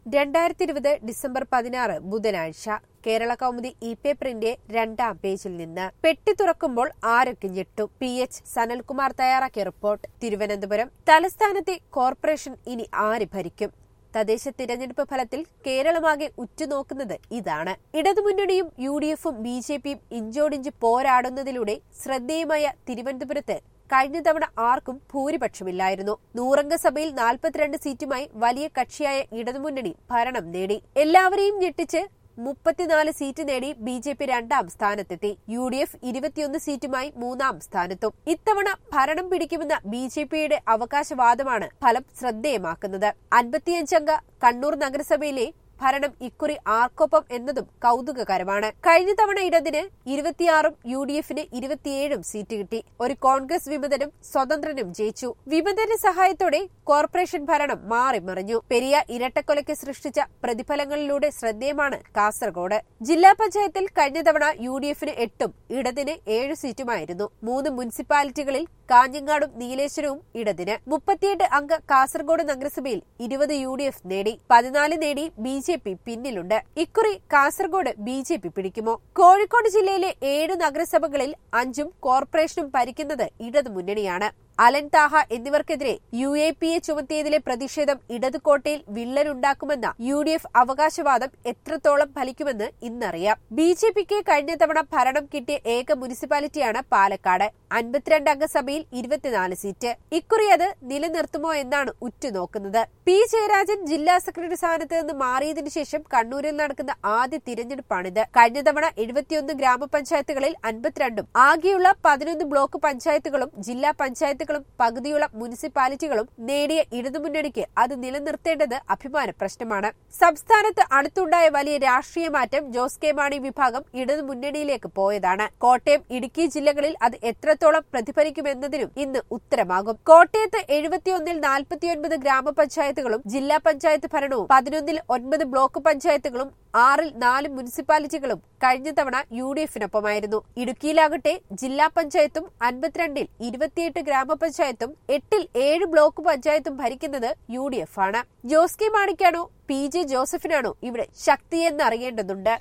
രണ്ടായിരത്തി ഇരുപത് ഡിസംബർ പതിനാറ് ബുധനാഴ്ച കേരള കൗമുദി ഇ പേപ്പറിന്റെ രണ്ടാം പേജിൽ നിന്ന് പെട്ടി തുറക്കുമ്പോൾ ആരൊക്കെ ഞെട്ടും പി എച്ച് സനൽകുമാർ തയ്യാറാക്കിയ റിപ്പോർട്ട് തിരുവനന്തപുരം തലസ്ഥാനത്തെ കോർപ്പറേഷൻ ഇനി ആര് ഭരിക്കും തദ്ദേശ തിരഞ്ഞെടുപ്പ് ഫലത്തിൽ കേരളമാകെ ഉറ്റുനോക്കുന്നത് ഇതാണ് ഇടതുമുന്നണിയും യു ഡി എഫും ബി ജെ പിയും ഇഞ്ചോടിഞ്ച് പോരാടുന്നതിലൂടെ ശ്രദ്ധേയമായ തിരുവനന്തപുരത്ത് കഴിഞ്ഞ തവണ ആർക്കും ഭൂരിപക്ഷമില്ലായിരുന്നു നൂറംഗ സഭയിൽ നാൽപ്പത്തിരണ്ട് സീറ്റുമായി വലിയ കക്ഷിയായ ഇടതുമുന്നണി ഭരണം നേടി എല്ലാവരെയും ഞെട്ടിച്ച് മുപ്പത്തിനാല് സീറ്റ് നേടി ബി ജെ പി രണ്ടാം സ്ഥാനത്തെത്തി യു ഡി എഫ് ഇരുപത്തിയൊന്ന് സീറ്റുമായി മൂന്നാം സ്ഥാനത്തും ഇത്തവണ ഭരണം പിടിക്കുമെന്ന ബി ജെ പിയുടെ അവകാശവാദമാണ് ഫലം ശ്രദ്ധേയമാക്കുന്നത് അൻപത്തിയഞ്ചംഗ കണ്ണൂർ നഗരസഭയിലെ ഭരണം ഇക്കുറി ആർക്കൊപ്പം എന്നതും കൗതുകകരമാണ് കഴിഞ്ഞ തവണ ഇടതിന് ഇരുപത്തിയാറും യു ഡി എഫിന് ഇരുപത്തിയേഴും സീറ്റ് കിട്ടി ഒരു കോൺഗ്രസ് വിമതനും സ്വതന്ത്രനും ജയിച്ചു വിമതന്റെ സഹായത്തോടെ കോർപ്പറേഷൻ ഭരണം മാറിമറിഞ്ഞു പെരിയ ഇരട്ടക്കൊലയ്ക്ക് സൃഷ്ടിച്ച പ്രതിഫലങ്ങളിലൂടെ ശ്രദ്ധേയമാണ് കാസർഗോഡ് ജില്ലാ പഞ്ചായത്തിൽ കഴിഞ്ഞ തവണ യു ഡി എഫിന് എട്ടും ഇടതിന് ഏഴ് സീറ്റുമായിരുന്നു മൂന്ന് മുനിസിപ്പാലിറ്റികളിൽ കാഞ്ഞങ്ങാടും നീലേശ്വരവും ഇടതിന് മുപ്പത്തിയെട്ട് അംഗ കാസർഗോഡ് നഗരസഭയിൽ ഇരുപത് യു ഡി എഫ് നേടി പതിനാല് നേടി ബി ജെ പി പിന്നിലുണ്ട് ഇക്കുറി കാസർഗോഡ് ബി ജെ പി പിടിക്കുമോ കോഴിക്കോട് ജില്ലയിലെ ഏഴ് നഗരസഭകളിൽ അഞ്ചും കോർപ്പറേഷനും ഭരിക്കുന്നത് ഇടതു മുന്നണിയാണ് അലൻ താഹ എന്നിവർക്കെതിരെ യു എ പി എ ചുമത്തിയതിലെ പ്രതിഷേധം ഇടതു കോട്ടയിൽ വിള്ളലുണ്ടാക്കുമെന്ന യു ഡി എഫ് അവകാശവാദം എത്രത്തോളം ഫലിക്കുമെന്ന് ഇന്നറിയാം ബി ജെ പിക്ക് കഴിഞ്ഞ തവണ ഭരണം കിട്ടിയ ഏക മുനിസിപ്പാലിറ്റിയാണ് പാലക്കാട് അൻപത്തിരണ്ട് അംഗ സഭയിൽ ഇരുപത്തിനാല് സീറ്റ് ഇക്കുറി അത് നിലനിർത്തുമോ എന്നാണ് ഉറ്റുനോക്കുന്നത് പി ജയരാജൻ ജില്ലാ സെക്രട്ടറി സ്ഥാനത്ത് നിന്ന് മാറിയതിനു ശേഷം കണ്ണൂരിൽ നടക്കുന്ന ആദ്യ തിരഞ്ഞെടുപ്പാണിത് കഴിഞ്ഞ തവണ എഴുപത്തിയൊന്ന് ഗ്രാമപഞ്ചായത്തുകളിൽ അൻപത്തിരണ്ടും ആകെയുള്ള പതിനൊന്ന് ബ്ലോക്ക് പഞ്ചായത്തുകളും ജില്ലാ പഞ്ചായത്തുകളും പകുതിയുള്ള മുനിസിപ്പാലിറ്റികളും നേടിയ ഇടതുമുന്നണിക്ക് അത് നിലനിർത്തേണ്ടത് അഭിമാന പ്രശ്നമാണ് സംസ്ഥാനത്ത് അടുത്തുണ്ടായ വലിയ രാഷ്ട്രീയ മാറ്റം ജോസ് കെ മാണി വിഭാഗം ഇടതുമുന്നണിയിലേക്ക് പോയതാണ് കോട്ടയം ഇടുക്കി ജില്ലകളിൽ അത് എത്രത്തോളം പ്രതിഫലിക്കുമെന്നതിനും ഇന്ന് ഉത്തരമാകും കോട്ടയത്ത് എഴുപത്തിയൊന്നിൽ നാൽപ്പത്തിയൊൻപത് ഗ്രാമപഞ്ചായത്തുകളും ജില്ലാ പഞ്ചായത്ത് ഭരണവും പതിനൊന്നിൽ ഒൻപത് ബ്ലോക്ക് പഞ്ചായത്തുകളും ആറിൽ നാല് മുനിസിപ്പാലിറ്റികളും കഴിഞ്ഞ തവണ യു ഡി എഫിനൊപ്പമായിരുന്നു ഇടുക്കിയിലാകട്ടെ ജില്ലാ പഞ്ചായത്തും അൻപത്തിരണ്ടിൽ ഇരുപത്തിയെട്ട് ഗ്രാമപഞ്ചായത്തും എട്ടിൽ ഏഴ് ബ്ലോക്ക് പഞ്ചായത്തും ഭരിക്കുന്നത് യു ഡി എഫ് ആണ് ജോസ് കെ മാണിക്കാണോ പി ജെ ജോസഫിനാണോ ഇവിടെ ശക്തിയെന്ന് അറിയേണ്ടതുണ്ട്